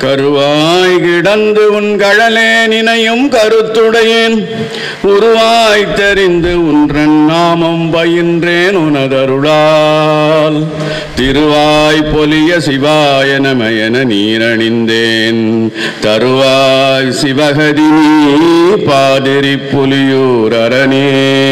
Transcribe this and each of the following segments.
கருவாய் கிடந்து உன் கழலே நினையும் கருத்துடையேன் உருவாய் தெரிந்து உன்றன் நாமம் பயின்றேன் உனதருளால் திருவாய் பொலிய சிவாய நமயன நீரணிந்தேன் தருவாய் சிவகதி நீ பாதிரி புலியூர் அரணே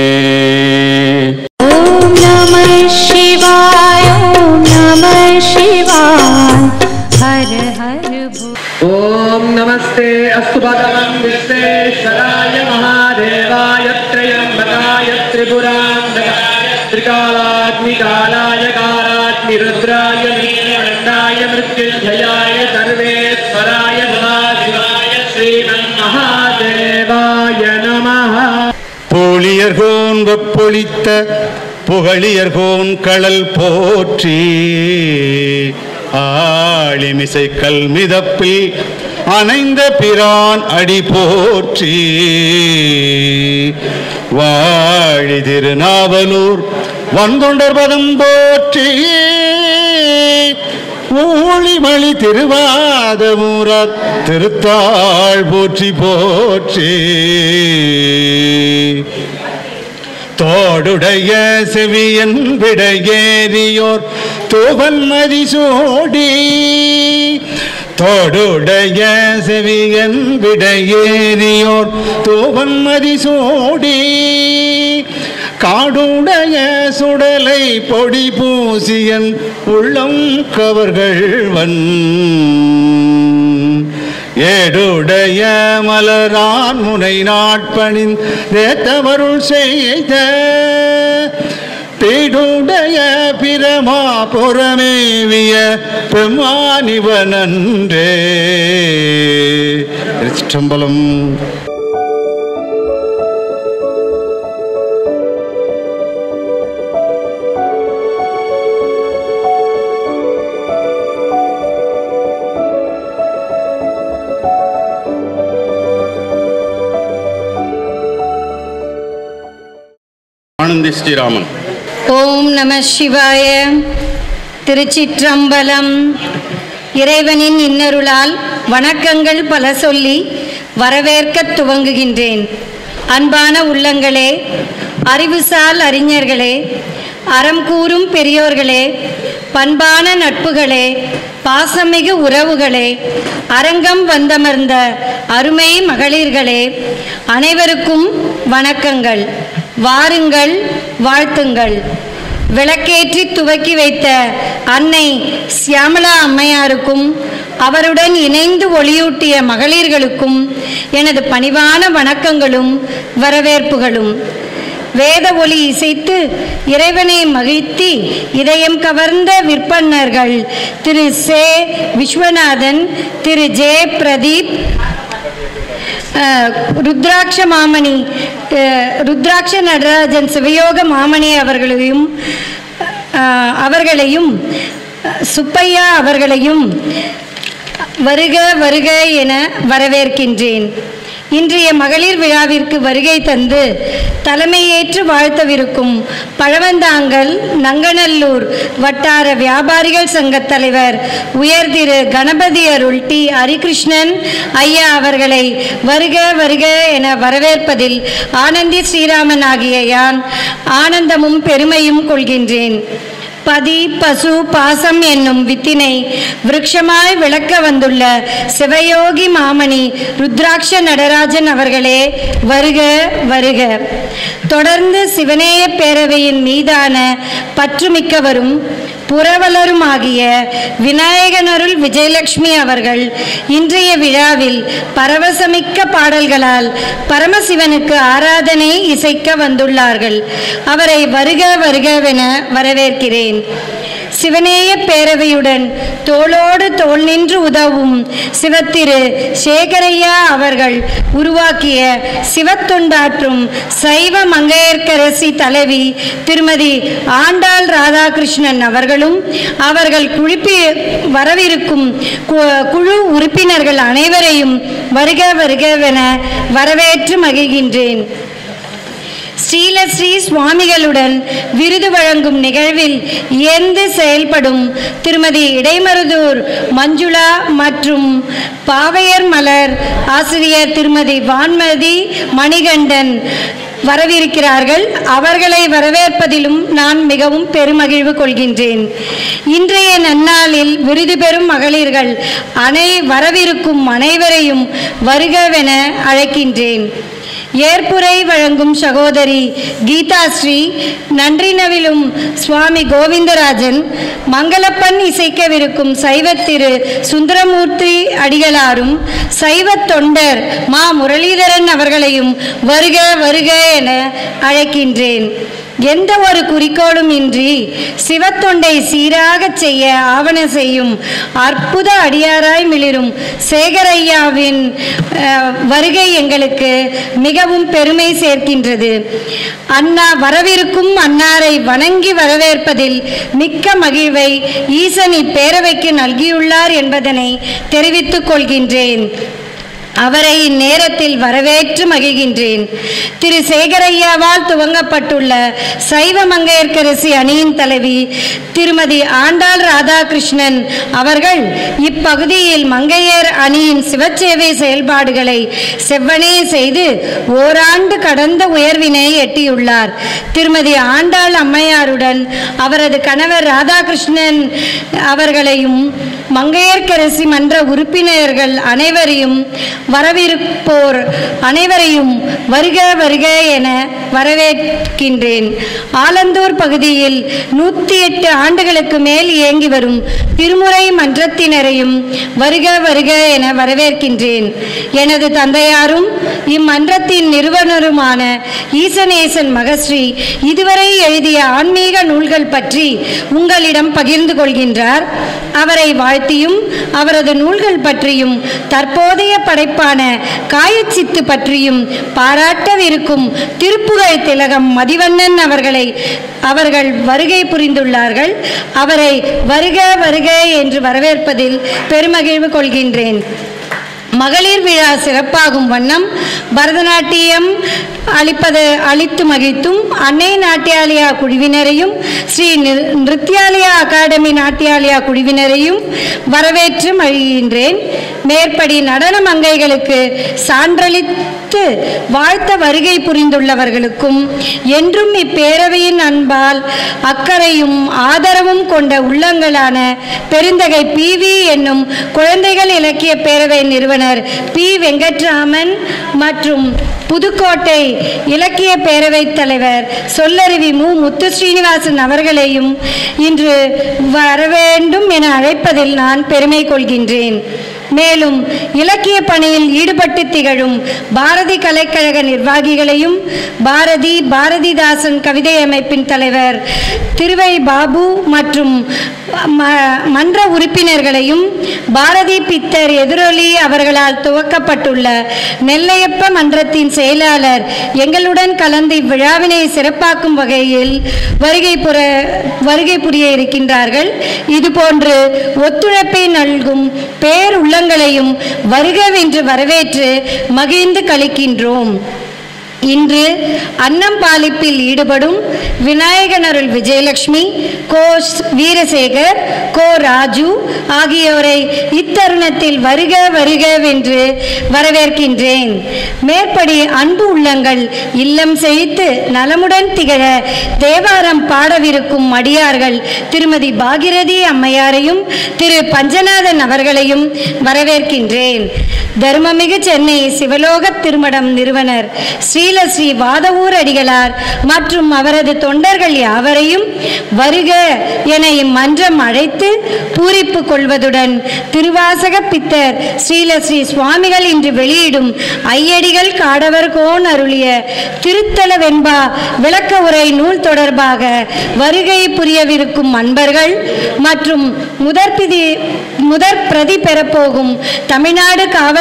ॐ नमः शिवाय ॐ नमः शिवाय हर हर भो ॐ नमस्ते अस्तु भगवन् विश्वेश्वराय महादेवाय त्र्यम्बकाय त्रिपुरान्तकाय त्रिकालाग्निकालाय कालाग्निरुद्राय नीलकण्ठाय मृत्युञ्जयाय सर्वेश्वराय सदाशिवाय श्रीमन्महादेवाय नमः போலியர்கோன் வெப்பொழித்த புகழியர்கோன் கடல் போற்றி ஆளிமிசை கல்மிதப்பில் அணைந்த பிரான் அடி போற்றி வாழி திருநாவலூர் வந்தொண்டர் பதம் போற்றி ஊழிமணி திருவாதமூர திருத்தாள் போற்றி போற்றி தோடுடைய செவியன் விடையேறியோர் தூவன்மதி சூடி தோடுடைய செவியன் விடையேறியோர் தூவன்மதி சூடி காடுடைய சுடலை பொடி பூசியன் உள்ளம் கவர்கள்வன் ஏடுடைய மலரான் முனை நாட்பணின் தேத்தவருள் செய்த பீடுடைய பிரமா புறமேவிய பெம்மானிவனன்றே திருச்சிற்றம்பலம் ஆனந்தி ஸ்ரீராமன் ஓம் நம சிவாய திருச்சிற்றம்பலம் இறைவனின் இன்னருளால் வணக்கங்கள் பல சொல்லி வரவேற்கத் துவங்குகின்றேன் அன்பான உள்ளங்களே அறிவுசால் அறிஞர்களே அறம் கூறும் பெரியோர்களே பண்பான நட்புகளே பாசமிகு உறவுகளே அரங்கம் வந்தமர்ந்த அருமை மகளிர்களே அனைவருக்கும் வணக்கங்கள் வாருங்கள் வாழ்த்துங்கள் விளக்கேற்றி துவக்கி வைத்த அன்னை சியாமளா அம்மையாருக்கும் அவருடன் இணைந்து ஒளியூட்டிய மகளிர்களுக்கும் எனது பணிவான வணக்கங்களும் வரவேற்புகளும் வேத ஒளி இசைத்து இறைவனை மகிழ்த்தி இதயம் கவர்ந்த விற்பன்னர்கள் திரு சே விஸ்வநாதன் திரு ஜே பிரதீப் அஹ், ருத்ராட்ச மாமணி அஹ், ருத்ராட்ச நடராஜன் சிவயோக மாமணி அவர்களையும் அஹ், அவர்களையும் அஹ், சுப்பையா அவர்களையும் வருக வருக என வரவேற்கின்றேன் இன்றைய மகளிர் விழாவிற்கு வருகை தந்து தலைமையேற்று வாழ்த்தவிருக்கும் பழவந்தாங்கல் நங்கநல்லூர் வட்டார வியாபாரிகள் சங்கத் தலைவர் உயர் திரு கணபதி அருள் டி ஹரிகிருஷ்ணன் ஐயா அவர்களை வருக வருக என வரவேற்பதில் ஆனந்தி ஸ்ரீராமன் ஆகிய யான் ஆனந்தமும் பெருமையும் கொள்கின்றேன் பதி பசு பாசம் என்னும் வித்தினை விருட்சமாய் விளக்க வந்துள்ள சிவயோகி மாமணி ருத்ராட்ச நடராஜன் அவர்களே வருக வருக தொடர்ந்து சிவநேய பேரவையின் மீதான பற்றுமிக்கவரும் புரவலருமாகிய விநாயகனருள் விஜயலட்சுமி அவர்கள் இன்றைய விழாவில் பரவசமிக்க பாடல்களால் பரமசிவனுக்கு ஆராதனை இசைக்க வந்துள்ளார்கள் அவரை வருக வருகவென வரவேற்கிறேன் சிவநேய பேரவையுடன் தோளோடு தோள் நின்று உதவும் சிவத்திரு சேகரையா அவர்கள் உருவாக்கிய சிவத்தொண்டாற்றும் சைவ மங்கையர்க்கரசி தலைவி திருமதி ஆண்டாள் ராதாகிருஷ்ணன் அவர்களும் அவர்கள் குழுப்பி வரவிருக்கும் கு- குழு உறுப்பினர்கள் அனைவரையும் வருக வருகவென வரவேற்று மகிழ்கின்றேன் ஸ்ரீலஸ்ரீ சுவாமிகளுடன் விருது வழங்கும் நிகழ்வில் இயந்து செயல்படும் திருமதி இடைமருதூர் மஞ்சுளா மற்றும் பாவையர் மலர் ஆசிரியர் திருமதி வான்மதி மணிகண்டன் வரவிருக்கிறார்கள் அவர்களை வரவேற்பதிலும் நான் மிகவும் பெருமகிழ்வு கொள்கின்றேன் இன்றைய நன்னாளில் விருது பெறும் மகளிர்கள் அனை வரவிருக்கும் அனைவரையும் வருகவென அழைக்கின்றேன் ஏற்புரை வழங்கும் சகோதரி கீதாஸ்ரீ நன்றினவிலும் சுவாமி கோவிந்தராஜன் மங்களப்பன் இசைக்கவிருக்கும் சைவத்திரு சுந்தரமூர்த்தி அடிகளாரும் சைவத் தொண்டர் மா முரளிதரன் அவர்களையும் வருக வருக என அழைக்கின்றேன் எந்த ஒரு குறிக்கோளும் இன்றி சிவத்தொண்டை சீராகச் செய்ய ஆவண செய்யும் அற்புத அடியாராய் மிளிரும் சேகரையாவின் அஹ், வருகை எங்களுக்கு மிகவும் பெருமை சேர்க்கின்றது அண்ணா வரவிருக்கும் அன்னாரை வணங்கி வரவேற்பதில் மிக்க மகிழ்வை ஈசன் இப்பேரவைக்கு நல்கியுள்ளார் என்பதனை தெரிவித்துக் கொள்கின்றேன் அவரை இந்நேரத்தில் வரவேற்று மகிழ்கின்றேன் திரு சேகரையாவால் துவங்கப்பட்டுள்ள சைவ மங்கையர்க்கரசி அணியின் தலைவி திருமதி ஆண்டாள் ராதாகிருஷ்ணன் அவர்கள் இப்பகுதியில் மங்கையர் அணியின் சிவச்சேவை செயல்பாடுகளை செவ்வனே செய்து ஓராண்டு கடந்த உயர்வினை எட்டியுள்ளார் திருமதி ஆண்டாள் அம்மையாருடன் அவரது கணவர் ராதாகிருஷ்ணன் அவர்களையும் மங்கையர்க்கரசி மன்ற உறுப்பினர்கள் அனைவரையும் வரவிருப்போர் அனைவரையும் வருக வருக என வரவேற்கின்றேன் ஆலந்தூர் பகுதியில் நூற்றி எட்டு ஆண்டுகளுக்கு மேல் இயங்கி வரும் திருமுறை மன்றத்தினரையும் வருக வருக என வரவேற்கின்றேன் எனது தந்தையாரும் இம்மன்றத்தின் நிறுவனருமான ஈசனேசன் மகஸ்ரீ இதுவரை எழுதிய ஆன்மீக நூல்கள் பற்றி உங்களிடம் பகிர்ந்து கொள்கின்றார் அவரை வாழ்த்தியும் அவரது நூல்கள் பற்றியும் தற்போதைய படைப்பான காயச்சித்து பற்றியும் பாராட்டவிருக்கும் திருப்புகழ் திலகம் மதிவண்ணன் அவர்களை அவர்கள் வருகை புரிந்துள்ளார்கள் அவரை வருக வருக என்று வரவேற்பதில் பெருமகிழ்வு கொள்கின்றேன் மகளிர் விழா சிறப்பாகும் வண்ணம் பரதநாட்டியம் அளிப்பது அளித்து மகிழ்த்தும் அன்னை நாட்டியாலயா குழுவினரையும் ஸ்ரீ நிரு- நிருத்யாலயா அகாடமி நாட்டியாலயா குழுவினரையும் வரவேற்று மகிழ்கின்றேன் மேற்படி நடன மங்கைகளுக்கு சான்றளித்து வாழ்த்த வருகை புரிந்துள்ளவர்களுக்கும் என்றும் இப்பேரவையின் அன்பால் அக்கறையும் ஆதரவும் கொண்ட உள்ளங்களான பெருந்தகை பி வி என்னும் குழந்தைகள் இலக்கிய பேரவை நிறுவனர் பி வெங்கட்ராமன் மற்றும் புதுக்கோட்டை இலக்கிய பேரவைத் தலைவர் சொல்லருவி மு முத்து ஸ்ரீனிவாசன் அவர்களையும் இன்று வரவேண்டும் என அழைப்பதில் நான் பெருமை கொள்கின்றேன் மேலும் இலக்கிய பணியில் ஈடுபட்டு திகழும் பாரதி கலைக்கழக நிர்வாகிகளையும் பாரதி பாரதிதாசன் கவிதை அமைப்பின் தலைவர் திருவை பாபு மற்றும் ம- மன்ற உறுப்பினர்களையும் பாரதி பித்தர் எதிரொலி அவர்களால் துவக்கப்பட்டுள்ள நெல்லையப்ப மன்றத்தின் செயலாளர் எங்களுடன் கலந்து இவ்விழாவினை சிறப்பாக்கும் வகையில் வருகை புற வருகை புரிய இருக்கின்றார்கள் இதுபோன்று ஒத்துழைப்பை நல்கும் பேர் உள்ளங்களையும் வருகவென்று வரவேற்று மகிழ்ந்து கழிக்கின்றோம் இன்று அன்னம் பாலிப்பில் ஈடுபடும் விநாயகன் அருள் விஜயலட்சுமி கோ ஸ்- வீரசேகர் கோ ராஜு ஆகியோரை இத்தருணத்தில் வருக வருகவென்று வரவேற்கின்றேன் மேற்படி அன்பு உள்ளங்கள் இல்லம் செழித்து நலமுடன் திகழ தேவாரம் பாடவிருக்கும் அடியார்கள் திருமதி பாகிரதி அம்மையாரையும் திரு பஞ்சநாதன் அவர்களையும் வரவேற்கின்றேன் தர்மமிகு சென்னை சிவலோக திருமடம் நிறுவனர் ஸ்ரீலஸ்ரீ வாதவூர் அடிகளார் மற்றும் அவரது தொண்டர்கள் யாவரையும் வருக என இம்மன்றம் அழைத்து பூரிப்பு கொள்வதுடன் திருவாசக பித்தர் ஸ்ரீலஸ்ரீ சுவாமிகள் இன்று வெளியிடும் ஐயடிகள் காடவர் கோன் அருளிய திருத்தல வெண்பா விளக்க உரை நூல் தொடர்பாக வருகை புரியவிருக்கும் அன்பர்கள் மற்றும் முதற்பிதி முதற் பிரதி பெறப்போகும் தமிழ்நாடு காவல்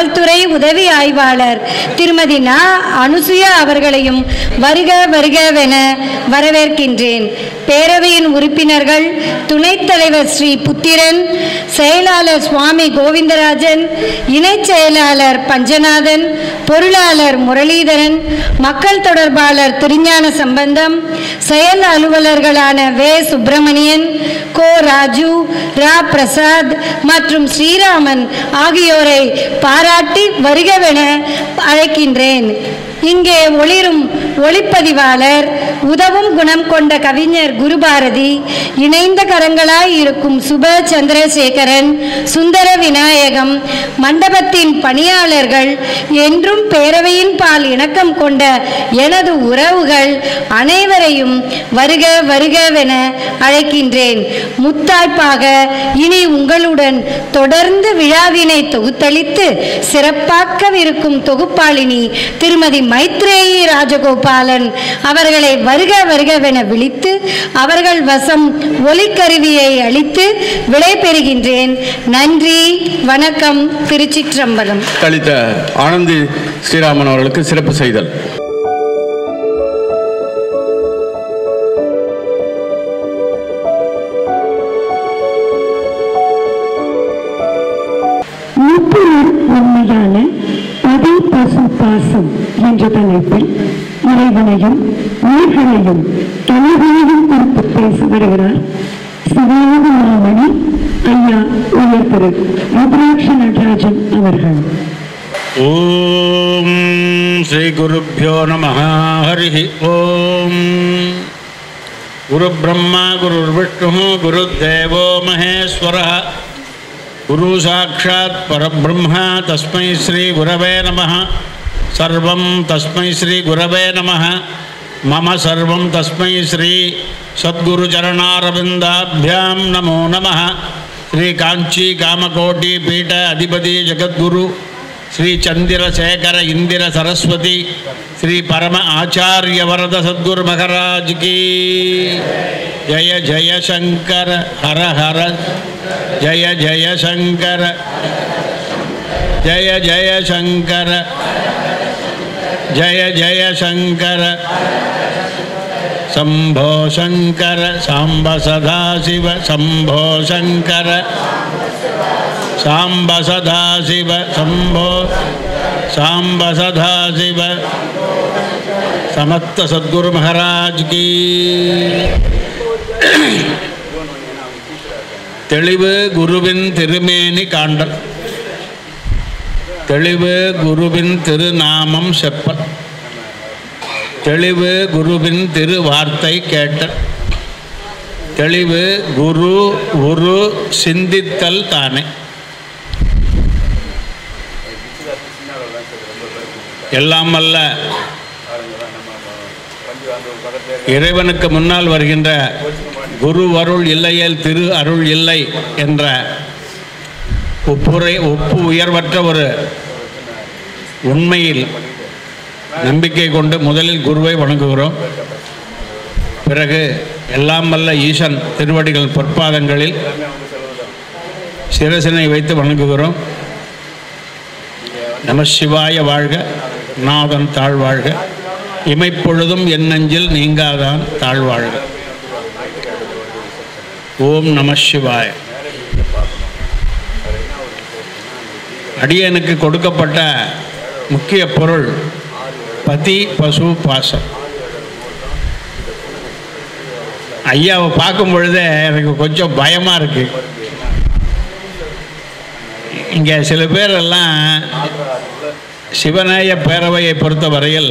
காவல்துறை உதவி ஆய்வாளர் திருமதி ந அனுசுயா அவர்களையும் வருக வருகவென வரவேற்கின்றேன் பேரவையின் உறுப்பினர்கள் துணைத் தலைவர் ஸ்ரீ புத்திரன் செயலாளர் சுவாமி கோவிந்தராஜன் இணைச் செயலாளர் பஞ்சநாதன் பொருளாளர் முரளிதரன் மக்கள் தொடர்பாளர் திருஞான சம்பந்தம் செயல் அலுவலர்களான வே சுப்பிரமணியன் கோ ராஜு ரா பிரசாத் மற்றும் ஸ்ரீராமன் ஆகியோரை பாராட்டி வருகவென அழைக்கின்றேன் இங்கே ஒளிரும் ஒளிப்பதிவாளர் உதவும் குணம் கொண்ட கவிஞர் குருபாரதி இணைந்த கரங்களாய் இருக்கும் சுப சந்திரசேகரன் சுந்தர விநாயகம் மண்டபத்தின் பணியாளர்கள் என்றும் பேரவையின் பால் இணக்கம் கொண்ட எனது உறவுகள் அனைவரையும் வருக வருகவென அழைக்கின்றேன் முத்தாய்ப்பாக இனி உங்களுடன் தொடர்ந்து விழாவினை தொகுத்தளித்து சிறப்பாக்கவிருக்கும் தொகுப்பாளினி திருமதி மைத்ரேயி ராஜகோபாலன் அவர்களை வருக வருகவென விழித்து அவர்கள் வசம் ஒலிக்கருவியை அளித்து விடை பெறுகின்றேன் நன்றி வணக்கம் திருச்சிற்றம்பலம் அளித்த ஆனந்தி ஸ்ரீராமன் அவர்களுக்கு சிறப்பு செய்தல் முப்பொருள் உண்மையான பதி பசு பாசம் என்ற தலைப்பில் இறைவனையும் உயிர்களையும் தலைவனையும் குறித்து பேச வருகிறார் சிவானந்த மாமணி ஐயா உயர் திரு ருத்ராட்ச நடராஜன் அவர்கள் ஓம் ஸ்ரீ குருப்பியோ நம ஹரி ஓம் குரு பிரம்மா குரு விஷ்ணு குரு தேவோ மகேஸ்வர குரு சாட்சாத் பரபிரம்ம தஸ்மை ஸ்ரீ குரவே நம சர்வம் தஸ்மை ஸ்ரீ குரவே நம மம சர்வம் தஸ்மை ஸ்ரீ சத்குருச்சரணாரவிந்தாभ्यां நமோ நம ஸ்ரீ காஞ்சி காமகோட்டி பீಠ அதிபதி ஜெகத்குரு శ్రీ చందిరశేఖర ఇందిర సరస్వతి శ్రీ పరమ ఆచార్య వరద సద్గురు మహారాజ్ కీ జయ జయ శంకర హర హర జయ జయ శంకర జయ జయ శంకర జయ జయ శంకర శంభో శంకర సాంబ సదాశివ శంభో శంకర సాంబ సదాశివ శంభో సాంబ సదాశివ సమస్త సద్గురు మహారాజ్ కీ தெளிவு குருவின் திருமேனி காண்டல் தெளிவு குருவின் திருநாமம் செப்பல் தெளிவு குருவின் திரு வார்த்தை கேட்டல் தெளிவு குரு உரு சிந்தித்தல் தானே எல்லாம் அல்ல இறைவனுக்கு முன்னால் வருகின்ற குரு அருள் இல்லையேல் திரு அருள் இல்லை என்ற ஒப்புரை ஒப்பு உயர்வற்ற ஒரு உண்மையில் நம்பிக்கை கொண்டு முதலில் குருவை வணங்குகிறோம் பிறகு எல்லாம் வல்ல ஈசன் திருவடிகள் பொற்பாதங்களில் சிரசினை வைத்து வணங்குகிறோம் நம சிவாய வாழ்க நாதன் தாழ்வாழ்க இமைப்பொழுதும் என் நெஞ்சில் நீங்காதான் தாழ்வாழ்க ஓம் நம சிவாய அடியனுக்கு கொடுக்கப்பட்ட முக்கிய பொருள் பதி பசு பாசம் ஐயாவை பார்க்கும் பொழுதே எனக்கு கொஞ்சம் பயமாக இருக்கு இங்கே சில பேர் எல்லாம் சிவநேய பேரவையை பொறுத்த வரையில்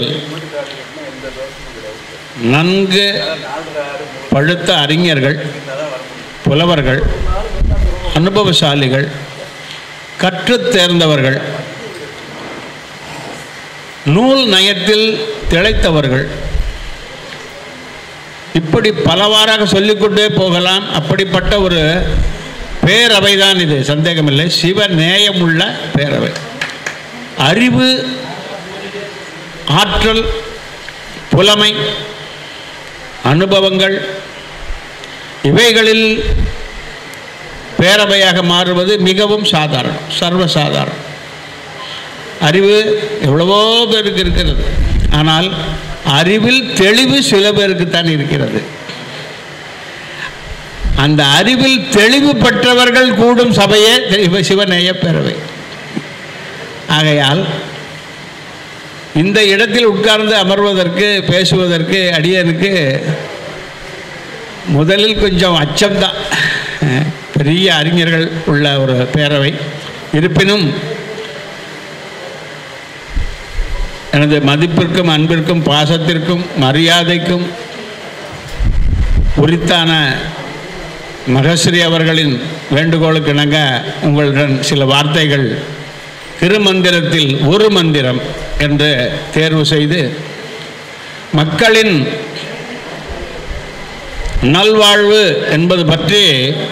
நன்கு பழுத்த அறிஞர்கள் புலவர்கள் அனுபவசாலிகள் கற்றுத் தேர்ந்தவர்கள் நூல் நயத்தில் திளைத்தவர்கள் இப்படி பலவாறாக சொல்லிக்கொண்டே போகலாம் அப்படிப்பட்ட ஒரு பேரவை தான் இது சந்தேகமில்லை சிவ நேயமுள்ள பேரவை அறிவு ஆற்றல் புலமை அனுபவங்கள் இவைகளில் பேரவையாக மாறுவது மிகவும் சாதாரணம் சர்வசாதாரணம் அறிவு எவ்வளவோ பேருக்கு இருக்கிறது ஆனால் அறிவில் தெளிவு சில பேருக்குத்தான் இருக்கிறது அந்த அறிவில் தெளிவு பெற்றவர்கள் கூடும் சபையே தெய்வ சிவநேய பேரவை ஆகையால் இந்த இடத்தில் உட்கார்ந்து அமர்வதற்கு பேசுவதற்கு அடியனுக்கு முதலில் கொஞ்சம் அச்சம்தான் பெரிய அறிஞர்கள் உள்ள ஒரு பேரவை இருப்பினும் எனது மதிப்பிற்கும் அன்பிற்கும் பாசத்திற்கும் மரியாதைக்கும் உரித்தான மகஸ்ரீ அவர்களின் வேண்டுகோளுக்கு இணங்க உங்களுடன் சில வார்த்தைகள் திருமந்திரத்தில் ஒரு மந்திரம் என்று தேர்வு செய்து மக்களின் நல்வாழ்வு என்பது பற்றி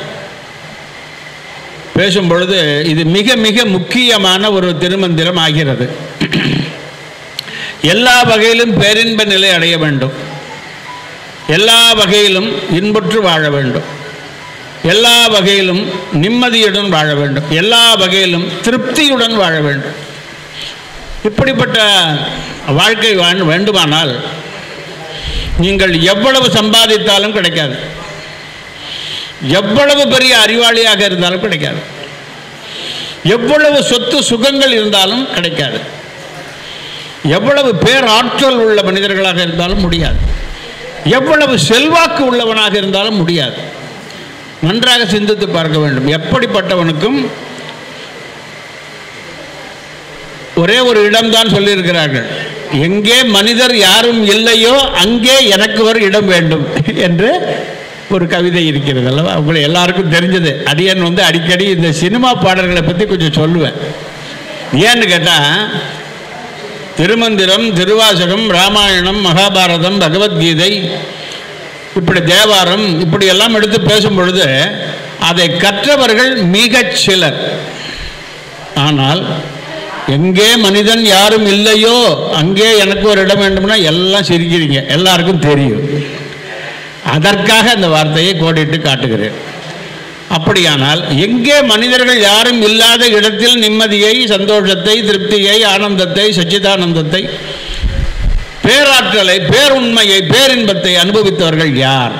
பேசும் பொழுது இது மிக மிக முக்கியமான ஒரு திருமந்திரம் ஆகிறது எல்லா வகையிலும் பேரின்ப நிலை அடைய வேண்டும் எல்லா வகையிலும் இன்புற்று வாழ வேண்டும் எல்லா வகையிலும் நிம்மதியுடன் வாழ வேண்டும் எல்லா வகையிலும் திருப்தியுடன் வாழ வேண்டும் இப்படிப்பட்ட வாழ்க்கை வாழ வேண்டுமானால் நீங்கள் எவ்வளவு சம்பாதித்தாலும் கிடைக்காது எவ்வளவு பெரிய அறிவாளியாக இருந்தாலும் கிடைக்காது எவ்வளவு சொத்து சுகங்கள் இருந்தாலும் கிடைக்காது எவ்வளவு பேராற்றல் உள்ள மனிதர்களாக இருந்தாலும் முடியாது எவ்வளவு செல்வாக்கு உள்ளவனாக இருந்தாலும் முடியாது நன்றாக சிந்தித்து பார்க்க வேண்டும் எப்படிப்பட்டவனுக்கும் ஒரே ஒரு இடம்தான் சொல்லியிருக்கிறார்கள் எங்கே மனிதர் யாரும் இல்லையோ அங்கே எனக்கு ஒரு இடம் வேண்டும் என்று ஒரு கவிதை இருக்கிறது அல்லவா உங்களை எல்லாருக்கும் தெரிஞ்சது அடியன் வந்து அடிக்கடி இந்த சினிமா பாடல்களை பற்றி கொஞ்சம் சொல்லுவேன் ஏன்னு கேட்டால் திருமந்திரம் திருவாசகம் ராமாயணம் மகாபாரதம் பகவத்கீதை இப்படி தேவாரம் இப்படி எல்லாம் எடுத்து பேசும் பொழுது அதை கற்றவர்கள் மிகச் சிலர் ஆனால் எங்கே மனிதன் யாரும் இல்லையோ அங்கே எனக்கு ஒரு இடம் வேண்டும்னா எல்லாம் சிரிக்கிறீங்க எல்லாருக்கும் தெரியும் அதற்காக அந்த வார்த்தையை கோடிட்டு காட்டுகிறேன் அப்படியானால் எங்கே மனிதர்கள் யாரும் இல்லாத இடத்தில் நிம்மதியை சந்தோஷத்தை திருப்தியை ஆனந்தத்தை சச்சிதானந்தத்தை பேராற்றலை பேருண்மையை பேரின்பத்தை அனுபவித்தவர்கள் யார்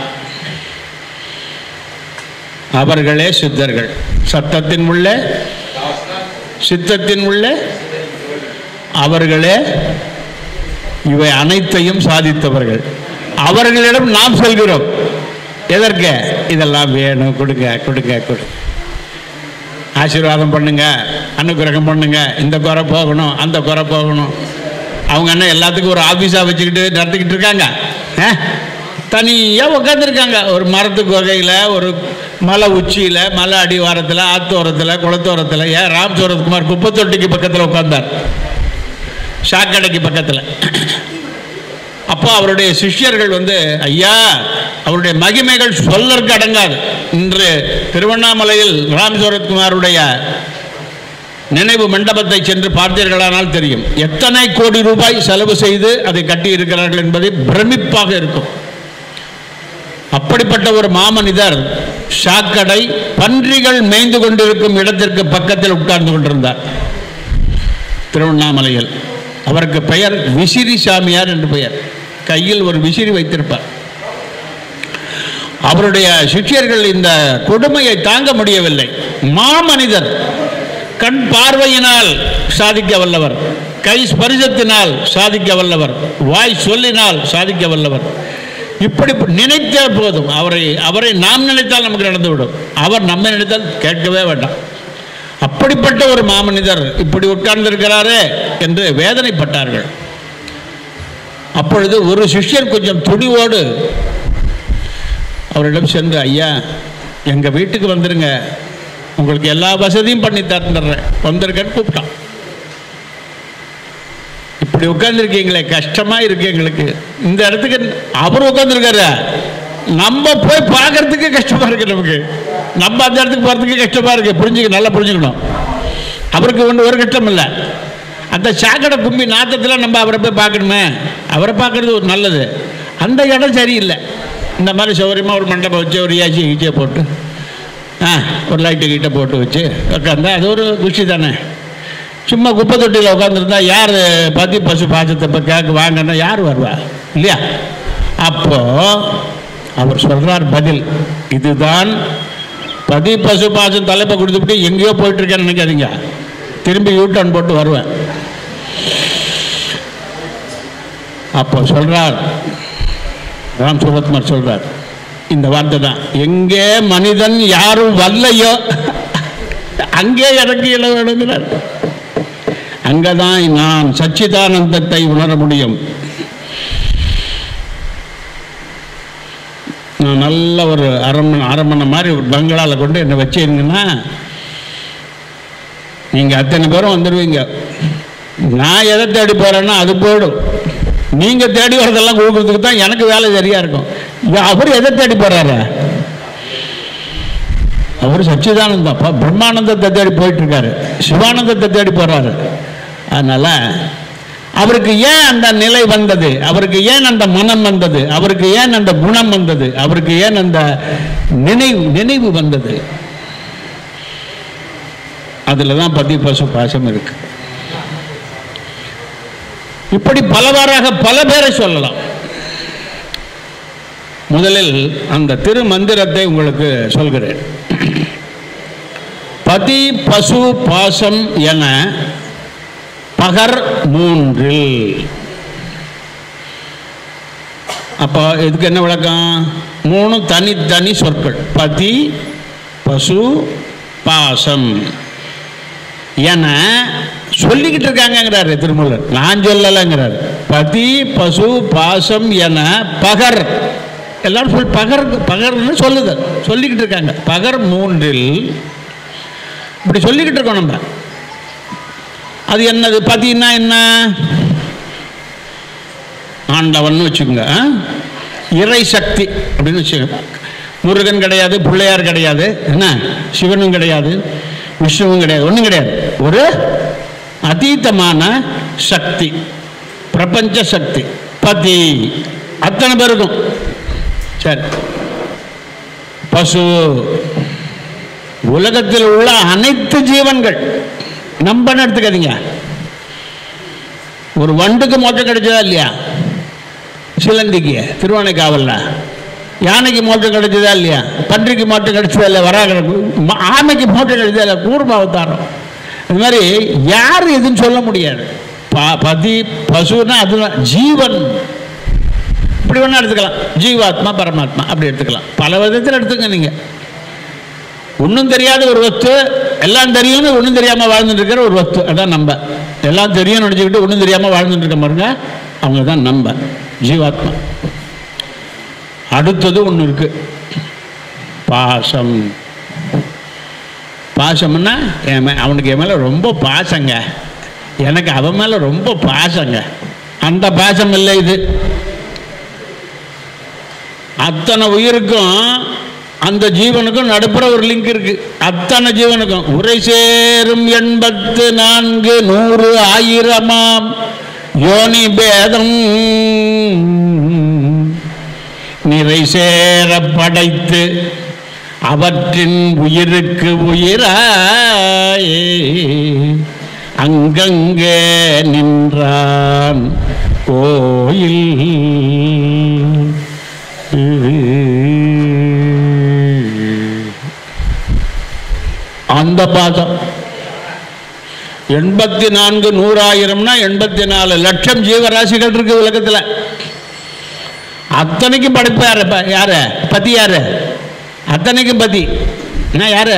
அவர்களே சித்தர்கள் சத்தத்தின் உள்ளே சித்தத்தின் உள்ளே அவர்களே இவை அனைத்தையும் சாதித்தவர்கள் அவர்களிடம் நாம் செல்கிறோம் எதற்கு இதெல்லாம் வேணும் கொடுங்க கொடுங்க கொடு ஆசீர்வாதம் பண்ணுங்க அனுகிரகம் பண்ணுங்க இந்த குறை போகணும் அந்த குறை போகணும் அவங்க என்ன எல்லாத்துக்கும் ஒரு ஆஃபீஸாக வச்சுக்கிட்டு நடத்திக்கிட்டு இருக்காங்க தனியாக உட்காந்துருக்காங்க ஒரு மரத்துக்கு வகையில் ஒரு மலை உச்சியில் மலை அடிவாரத்தில் ஆத்தோரத்தில் குளத்தோரத்தில் ஏன் ராம் சூரத்குமார் குப்பத்தொட்டிக்கு பக்கத்தில் உட்கார்ந்தார் சாக்கடைக்கு பக்கத்தில் அப்போ அவருடைய சிஷ்யர்கள் வந்து ஐயா அவருடைய மகிமைகள் சொல்லற்கு அடங்காது இன்று திருவண்ணாமலையில் ராம் சூரத்குமாருடைய நினைவு மண்டபத்தை சென்று பார்த்தீர்களானால் தெரியும் எத்தனை கோடி ரூபாய் செலவு செய்து அதை கட்டி இருக்கிறார்கள் என்பதை பிரமிப்பாக இருக்கும் அப்படிப்பட்ட ஒரு மாமனிதர் சாக்கடை பன்றிகள் மேய்ந்து கொண்டிருக்கும் இடத்திற்கு பக்கத்தில் உட்கார்ந்து கொண்டிருந்தார் திருவண்ணாமலையில் அவருக்கு பெயர் விசிறி சாமியார் என்று பெயர் கையில் ஒரு விசிறி வைத்திருப்பார் அவருடைய சிஷ்யர்கள் இந்த கொடுமையை தாங்க முடியவில்லை மாமனிதர் கண் பார்வையினால் சாதிக்க வல்லவர் கை ஸ்பரிசத்தினால் சாதிக்க வல்லவர் வாய் சொல்லினால் சாதிக்க வல்லவர் இப்படி நினைத்தால் போதும் அவரை அவரை நாம் நினைத்தால் நமக்கு நடந்துவிடும் அவர் நம்ம நினைத்தால் கேட்கவே வேண்டாம் அப்படிப்பட்ட ஒரு மாமனிதர் இப்படி உட்கார்ந்திருக்கிறாரே என்று வேதனைப்பட்டார்கள் அப்பொழுது ஒரு சிஷ்யர் கொஞ்சம் துணிவோடு அவரிடம் சென்று ஐயா எங்கள் வீட்டுக்கு வந்துருங்க உங்களுக்கு எல்லா வசதியும் பண்ணி தந்துடுறேன் வந்திருக்கேன்னு கூப்பிட்டான் இப்படி உட்காந்துருக்கீங்களே கஷ்டமாக இருக்கு எங்களுக்கு இந்த இடத்துக்கு அவர் உட்காந்துருக்காரு நம்ம போய் பார்க்கறதுக்கு கஷ்டமாக இருக்கு நமக்கு நம்ம அந்த இடத்துக்கு போகிறதுக்கு கஷ்டமாக இருக்கு புரிஞ்சுக்க நல்லா புரிஞ்சுக்கணும் அவருக்கு ஒன்று ஒரு கஷ்டம் இல்லை அந்த சாக்கடை கும்பி நாத்தத்தில் நம்ம அவரை போய் பார்க்கணுமே அவரை பார்க்கறது ஒரு நல்லது அந்த இடம் சரியில்லை இந்த மாதிரி சௌகரியமாக ஒரு மண்டபம் வச்சு ஒரு ஏசி கீச்சியை போட்டு ஆ ஒரு லைட்டு கிட்ட போட்டு வச்சு உட்காந்தா அது ஒரு குஷி தானே சும்மா குப்பை தொட்டியில் உட்காந்துருந்தா யார் பதி பசு பாசத்தை இப்போ கேட்க வாங்கன்னா யார் வருவா இல்லையா அப்போ அவர் சொல்றார் பதில் இதுதான் பதி பசு பாசம் தலைப்பை கொடுத்துட்டு எங்கேயோ போயிட்டு இருக்கேன்னு நினைக்காதீங்க திரும்பி யூ டர்ன் போட்டு வருவேன் அப்போ சொல்றார் ராம் சுரத்குமார் சொல்றார் இந்த வார்த்தை தான் எங்கே மனிதன் யாரும் வரலையோ அங்கே இறங்கி இட வேணுங்கிறார் அங்கதான் நாம் சச்சிதானந்தத்தை உணர முடியும் நான் நல்ல ஒரு அரண்மனை அரண்மனை மாதிரி ஒரு பங்களாவில் கொண்டு என்னை வச்சிருங்கன்னா நீங்கள் அத்தனை பேரும் வந்துடுவீங்க நான் எதை தேடி போகிறேன்னா அது போயிடும் நீங்கள் தேடி வரதெல்லாம் கொடுக்கறதுக்கு தான் எனக்கு வேலை சரியாக இருக்கும் இது அவர் எதை தேடி போகிறாரு அவர் சச்சிதானந்தம் ப- பிரம்மானந்தத்தை தேடி போயிட்டு இருக்காரு சிவானந்தத்தை தேடி போறாரு அதனால அவருக்கு ஏன் அந்த நிலை வந்தது அவருக்கு ஏன் அந்த மனம் வந்தது அவருக்கு ஏன் அந்த குணம் வந்தது அவருக்கு ஏன் அந்த நினைவு நினைவு வந்தது அதில் தான் பதி பசு பாசம் இருக்கு இப்படி பலவாறாக பல பேரை சொல்லலாம் முதலில் அந்த திருமந்திரத்தை உங்களுக்கு சொல்கிறேன் பதி பசு பாசம் என பகர் மூன்றில் அப்போ இதுக்கு என்ன விளக்கம் மூணு தனித்தனி சொற்கள் பதி பசு பாசம் என சொல்லிக்கிட்டு இருக்காங்கங்கிறாரு திருமூலர் நான் சொல்லலைங்கிறார் பதி பசு பாசம் என பகர் எல்லாரும் சொல் பகர் பகர்னு சொல்லுது சொல்லிக்கிட்டு இருக்காங்க பகர் மூன்றில் இப்படி சொல்லிக்கிட்டு இருக்கோம் நம்ம அது என்னது பதினா என்ன ஆண்டவன் வச்சுக்கோங்க ஆ? இறை சக்தி அப்படின்னு வச்சுக்கோங்க முருகன் கிடையாது பிள்ளையார் கிடையாது என்ன சிவனும் கிடையாது விஷ்ணுவும் கிடையாது ஒன்றும் கிடையாது ஒரு அதீதமான சக்தி பிரபஞ்ச சக்தி பதி அத்தனை பேருக்கும் சரி பசு உலகத்தில் உள்ள அனைத்து ஜீவன்கள் நம்பன்னு எடுத்துக்காதீங்க ஒரு வண்டுக்கு மோட்டம் கிடைச்சதா இல்லையா சிலந்திக்கு திருவானைக்காவல்ல யானைக்கு மோட்டம் கிடைச்சதா இல்லையா பன்றிக்கு மோட்டம் கிடைச்சதா இல்லையா வராக ம- ஆமைக்கு மோட்டம் கிடைச்சதா இல்லையா கூர்ம அவதாரம் இது மாதிரி யார் எதுன்னு சொல்ல முடியாது ப- பதி பசுன்னா அதுதான் ஜீவன் இப்படி வேணா எடுத்துக்கலாம் ஜீவாத்மா பரமாத்மா அப்படி எடுத்துக்கலாம் பல விதத்தில் எடுத்துங்க நீங்கள் ஒன்றும் தெரியாத ஒரு வஸ்து எல்லாம் தெரியும்னு ஒன்றும் தெரியாமல் வாழ்ந்துட்டு இருக்கிற ஒரு வஸ்து அதான் நம்ம எல்லாம் தெரியும்னு நினச்சிக்கிட்டு ஒன்றும் தெரியாமல் வாழ்ந்துட்டு இருக்க பாருங்க அவங்க தான் நம்ம ஜீவாத்மா அடுத்தது ஒன்று இருக்கு பாசம் பாசம்னா என் மே அவனுக்கு என் மேலே ரொம்ப பாசங்க எனக்கு அவன் மேலே ரொம்ப பாசங்க அந்த பாசம் இல்லை இது அத்தனை உயிருக்கும் அந்த ஜீவனுக்கும் நடுப்புற ஒரு லிங்க் இருக்கு அத்தனை ஜீவனுக்கும் உரை சேரும் எண்பத்து நான்கு நூறு ஆயிரமாம் யோனி பேதம் நிறை சேர படைத்து அவற்றின் உயிருக்கு உயிராய் அங்கங்கே நின்றான் கோயில் அந்த பாதம் எண்பத்தி நான்கு நூறாயிரம்னா எண்பத்தி நாலு லட்சம் ஜீவராசிகள் இருக்கு உலகத்தில் அத்தனைக்கும் படைப்பு யாரு ப- யாரு பதி யாரு அத்தனைக்கும் பதி என்ன யாரு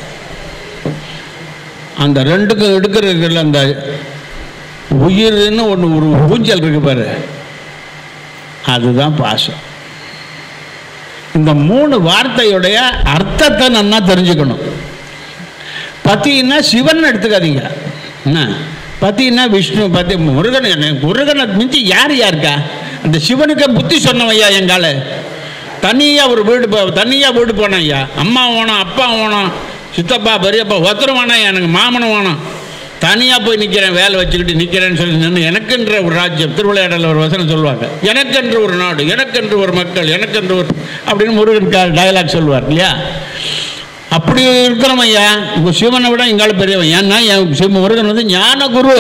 அந்த ரெண்டுக்கும் எடுக்கிற அந்த உயிர்னு ஒன்று ஒரு ஊஞ்சல் இருக்கு பாரு அதுதான் பாசம் இந்த மூணு வார்த்தையுடைய அர்த்தத்தை நன்னா தெரிஞ்சுக்கணும் பத்தின்னா சிவன் எடுத்துக்காதீங்க என்ன பத்தின்னா விஷ்ணு பத்தி முருகன் என்ன முருகனை மிஞ்சி யார் யாருக்கா அந்த சிவனுக்கு புத்தி சொன்னவையா எங்கால தனியாக ஒரு வீடு போ தனியாக வீடு போனேன் ஐயா அம்மா வேணும் அப்பா வேணும் சித்தப்பா பெரியப்பா ஒருத்தரும் வேணாம் எனக்கு மாமனும் வேணும் தனியாக போய் நிற்கிறேன் வேலை வச்சுக்கிட்டு நிற்கிறேன்னு சொல்லி நின்று எனக்கென்ற ஒரு ராஜ்யம் திருவிளையாடல ஒரு வசனம் சொல்லுவாங்க எனக்கென்று ஒரு நாடு எனக்கென்று ஒரு மக்கள் எனக்கென்று ஒரு அப்படின்னு முருகன் டயலாக் சொல்லுவார் இல்லையா அப்படி இருக்கிறவன் ஐயா உங்க சிவனை விட எங்கால பெரியவன் ஏன்னா என் சிவ முருகன் வந்து ஞான குரு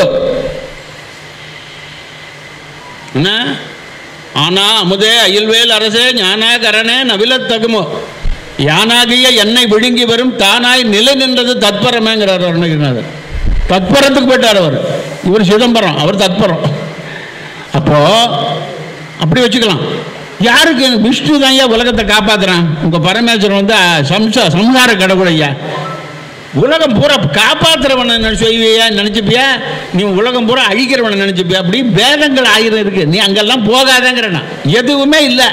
என்ன ஆனா அமுதே அயில்வேல் அரசே ஞானாகரணே நவிலத் தகுமோ யானாகிய என்னை விழுங்கி வரும் தானாய் நிலை நின்றது தத்பரமேங்கிறார் அருணகிரிநாதர் தத்பரத்துக்கு போயிட்டார் அவர் இவர் சிதம்பரம் அவர் தத்பரம் அப்போ அப்படி வச்சுக்கலாம் யாருக்கு விஷ்ணு தான் ஐயா உலகத்தை காப்பாத்துறான் உங்க பரமேஸ்வரன் வந்து அஹ், சம்சா சம்சார கடவுள் ஐயா உலகம் பூரா காப்பாத்துறவனை நினைச்சு செய்வியா நினைச்சுப்பியா நீ உலகம் பூரா அழிக்கிறவனை நினைச்சுப்பியா அப்படி வேதங்கள் ஆயிரம் இருக்கு நீ அங்கெல்லாம் போகாதங்கிற நான் எதுவுமே இல்லை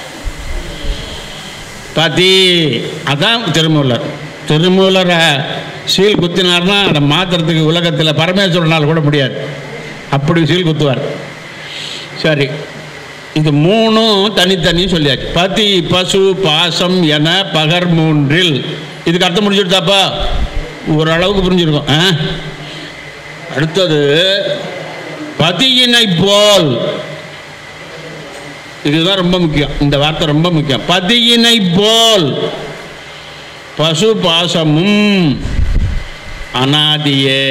பாத்தி அதான் திருமூலர் திருமூலரை சீல் குத்தினார்னா அதை மாத்துறதுக்கு உலகத்தில் பரமேஸ்வரனால் கூட முடியாது அப்படி சீல் குத்துவார் சரி இது மூணும் தனித்தனி சொல்லியாச்சு பதி பசு பாசம் என பகர் மூன்றில் இதுக்கு அர்த்தம் முடிச்சுட்டாப்பா ஓரளவுக்கு புரிஞ்சிருக்கும் ஆ? அடுத்தது பதியினை போல் இதுதான் ரொம்ப முக்கியம் இந்த வார்த்தை ரொம்ப முக்கியம் பதியினை போல் பசு பாசமும் அனாதியே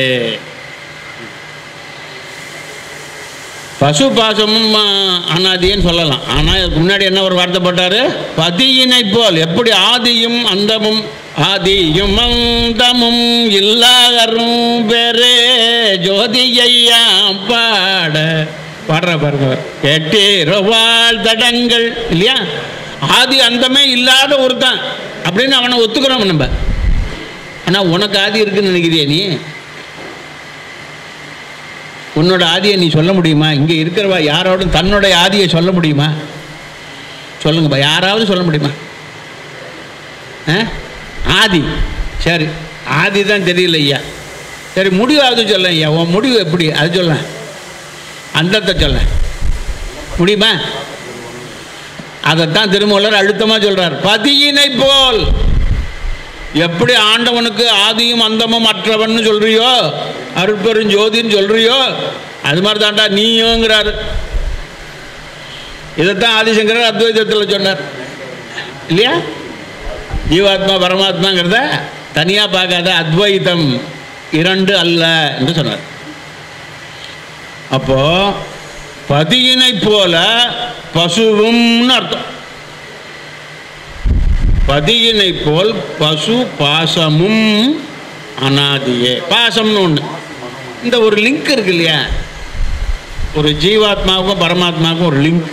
பசு பாசமும் ஆ, அனாதின்னு சொல்லலாம் ஆனால் இதுக்கு முன்னாடி என்ன ஒரு வார்த்தை போட்டாரு பதியினை போல் எப்படி ஆதியும் அந்தமும் ஆதியும் அந்தமும் இல்லாதரும் பேரே ஜோதியையா பாட பாடுற பாருங்க எட்டேரவாள் தடங்கள் இல்லையா ஆதி அந்தமே இல்லாத ஒருத்தன் அப்படின்னு அவனை ஒத்துக்கிறோம் நம்ம ஆனால் உனக்கு ஆதி இருக்குன்னு நினைக்கிறியா நீ உன்னோட ஆதியை நீ சொல்ல முடியுமா இங்கே இருக்கிறவா யாரோடும் தன்னுடைய ஆதியை சொல்ல முடியுமா சொல்லுங்கப்பா யாராவது சொல்ல முடியுமா ஆ? ஆதி சரி ஆதி தான் தெரியல ஐயா சரி முடிவாவது சொல்ல ஐயா உன் முடிவு எப்படி அது சொல்ல அந்தத்தை சொல்ல முடியுமா அதைத்தான் திருமூலர் அழுத்தமாக சொல்றார் பதியினை போல் எப்படி ஆண்டவனுக்கு ஆதியும் அந்தமும் அற்றவன்னு சொல்றியோ அருட்பெரும் ஜோதின்னு சொல்றியோ அது மாதிரி தான்டா நீயுங்கிறார் இதைத்தான் ஆதிசங்கரர் அத்வைதத்தில் சொன்னார் இல்லையா ஜீவாத்மா பரமாத்மாங்கிறத தனியாக பார்க்காத அத்வைதம் இரண்டு அல்ல என்று சொன்னார் அப்போ பதியினை போல பசுவும்னு அர்த்தம் பதியினை போல் பசு பாசமும் அனாதியே பாசம்னு ஒன்று இந்த ஒரு லிங்க் இருக்கு இல்லையா ஒரு ஜீவாத்மாவுக்கும் பரமாத்மாவுக்கும் ஒரு லிங்க்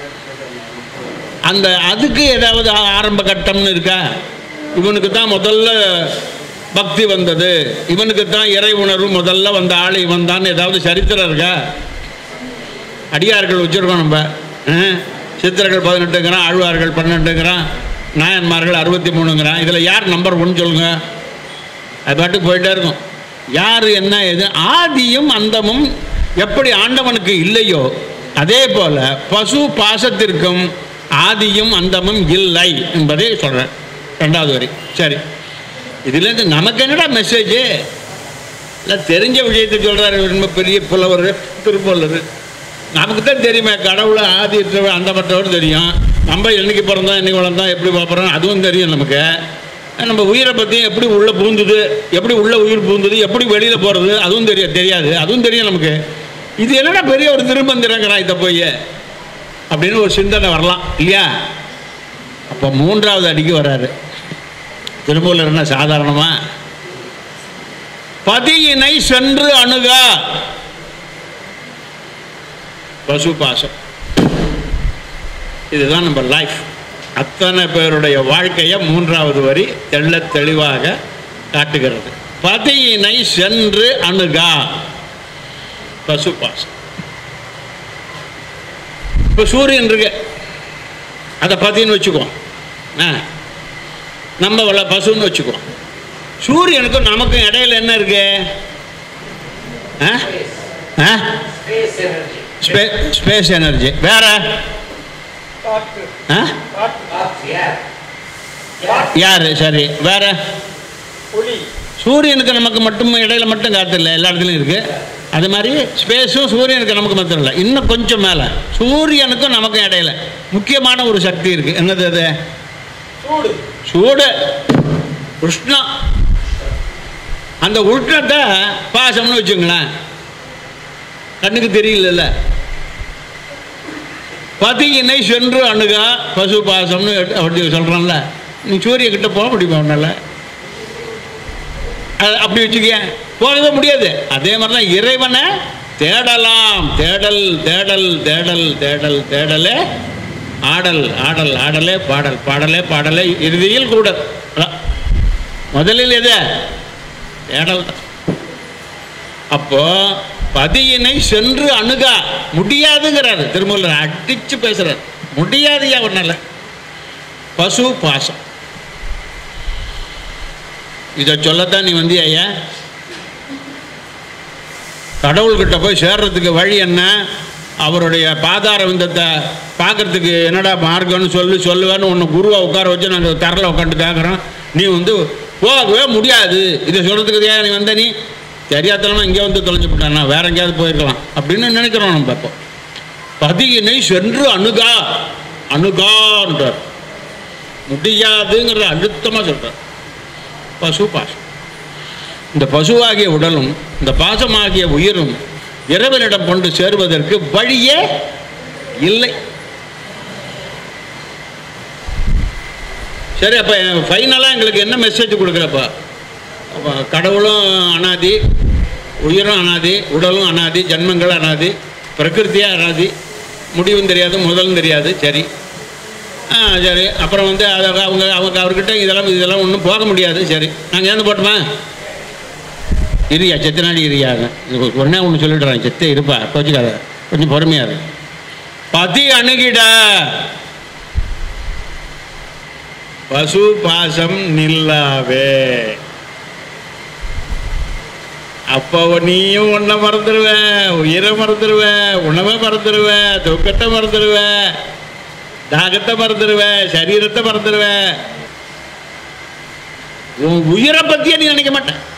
அந்த அதுக்கு ஏதாவது ஆ- ஆரம்ப கட்டம்னு இருக்கா இவனுக்கு தான் முதல்ல பக்தி வந்தது இவனுக்கு தான் இறை உணர்வு முதல்ல வந்த ஆள் இவன் தான் ஏதாவது சரித்திரம் இருக்கா அடியார்கள் வச்சுருக்கோம் நம்ம ஆ? சித்தர்கள் பதினெட்டுங்கிறான் ஆழ்வார்கள் பன்னெண்டுங்கிறான் நாயன்மார்கள் அறுபத்தி மூணுங்கிறான் இதில் யார் நம்பர் ஒன் சொல்லுங்க அது பாட்டுக்கு போயிட்டே இருக்கும் யார் என்ன எது ஆதியும் அந்தமும் எப்படி ஆண்டவனுக்கு இல்லையோ அதே போல பசு பாசத்திற்கும் ஆதியும் அந்தமும் இல்லை என்பதை சொல்கிறேன் ரெண்டாவது வரி சரி இதுலேருந்து நமக்கு என்னடா மெசேஜ் இல்லை தெரிஞ்ச விஷயத்தை சொல்கிறாரு ரொம்ப பெரிய புலவர் திருப்பூலர் நமக்கு தான் தெரியுமே கடவுளை ஆதியற்றவர் அந்த மற்றவர் தெரியும் நம்ம என்னைக்கு பிறந்தோம் என்னைக்கு வளர்ந்தோம் எப்படி பார்க்குறோம் அதுவும் தெரியும் நமக்கு நம்ம உயிரை பற்றி எப்படி உள்ளே பூந்துது எப்படி உள்ள உயிர் பூந்துது எப்படி வெளியில் போகிறது அதுவும் தெரிய தெரியாது அதுவும் தெரியும் நமக்கு இது என்னடா பெரிய ஒரு திருமந்திரங்கிறான் இதை போய் அப்படின்னு ஒரு சிந்தனை வரலாம் இல்லையா அப்போ மூன்றாவது அடிக்கு வராரு திருமூலர் என்ன சாதாரணமா பதியினை சென்று அணுகா பசு பாசம் இதுதான் நம்ம லைஃப் அத்தனை பேருடைய வாழ்க்கையை மூன்றாவது வரி தெள்ளத் தெளிவாக காட்டுகிறது பதியினை சென்று அணுகா பசு பாசம் இப்போ சூரியன் இருக்கு அதை பதின்னு வச்சுக்குவோம் ஆ நம்ம வள பசுன்னு வச்சுக்குவோம் சூரியனுக்கும் நமக்கும் இடையில என்ன இருக்கு ஆ? ஆ? ஸ்பே- ஸ்பேஸ் எனர்ஜி வேற ஆ? யாரு சரி வேற சூரியனுக்கு நமக்கு மட்டும் இடையில மட்டும் காத்து இல்லை எல்லா இடத்துலையும் இருக்கு அது மாதிரி ஸ்பேஸும் சூரியனுக்கு நமக்கு மட்டும் இல்லை இன்னும் கொஞ்சம் மேலே சூரியனுக்கும் நமக்கும் இடையில முக்கியமான ஒரு சக்தி இருக்கு என்னது அது சூடு உஷ்ணம் அந்த உஷ்ணத்தை பாசம்னு வச்சுங்களேன் கண்ணுக்கு தெரியல பதியினை சென்று அணுகா பசு பாசம்னு அப்படி சொல்கிறான்ல நீ சூரிய கிட்ட போக முடியுமா உன்னால அது அப்படி வச்சுக்க போகவே முடியாது அதே மாதிரி தான் இறைவனை தேடலாம் தேடல் தேடல் தேடல் தேடல் தேடலே ஆடல் ஆடல் ஆடலே பாடல் பாடலே பாடலே இறுதியில் கூட அதான். முதலில் எது தேடல் தான் அப்போ பதியினை சென்று அணுகா முடியாதுங்கிறாரு திருமூலர் அடிச்சு பேசுறாரு முடியாதுயா உன்னால பசு பாசம் இதை சொல்லத்தான் நீ வந்தியா ஐயா கடவுள்கிட்ட போய் சேர்றதுக்கு வழி என்ன அவருடைய பாதார விந்தத்தை பார்க்கறதுக்கு என்னடா மார்க்கம்னு சொல்லி சொல்லுவேன்னு ஒன்று குருவை உட்கார வச்சு நாங்கள் தரல உட்காந்து கேட்குறோம் நீ வந்து போகவே முடியாது இதை சொல்கிறதுக்கு ஏன் நீ வந்த நீ தெரியாதலாம் இங்கே வந்து தொலைஞ்சு விட்டான் நான் வேற எங்கேயாவது போயிருக்கலாம் அப்படின்னு நினைக்கிறோம் நம்ம இப்போ பதியினை சென்று அணுகா அணுகான்றார் முடியாதுங்கிற அழுத்தமாக சொல்கிறார் பசு பாசம் இந்த பசுவாகிய உடலும் இந்த பாசமாகிய உயிரும் இறைவனிடம் கொண்டு சேர்வதற்கு வழியே இல்லை சரி அப்போ ஃபைனலாக எங்களுக்கு என்ன மெசேஜ் கொடுக்குறப்பா அப்போ கடவுளும் அனாதி உயிரும் அனாதி உடலும் அனாதி ஜன்மங்கள் அனாதி பிரகிருத்தியே அனாதி முடிவும் தெரியாது முதலும் தெரியாது சரி ஆ சரி அப்புறம் வந்து அதை அவங்க அவங்க அவர்கிட்ட இதெல்லாம் இதெல்லாம் ஒன்றும் போக முடியாது சரி நாங்கள் ஏந்து போட்டோமா இரியா செத்த நாடி இரியாங்க இது ஒன்றே ஒன்று சொல்லிடுறேன் செத்தே இருப்பா கோச்சிக்காத கொஞ்சம் பொறுமையாக இரு பதி அணுகிட பசு பாசம் நில்லாவே அப்போ நீயும் உன்னை மறந்துடுவ உயிரை மறந்துடுவ உணவை மறந்துடுவ தூக்கத்தை மறந்துடுவ தாகத்தை மறந்துடுவ சரீரத்தை மறந்துடுவ உன் உயிரை பற்றியே நீ நினைக்க மாட்டேன்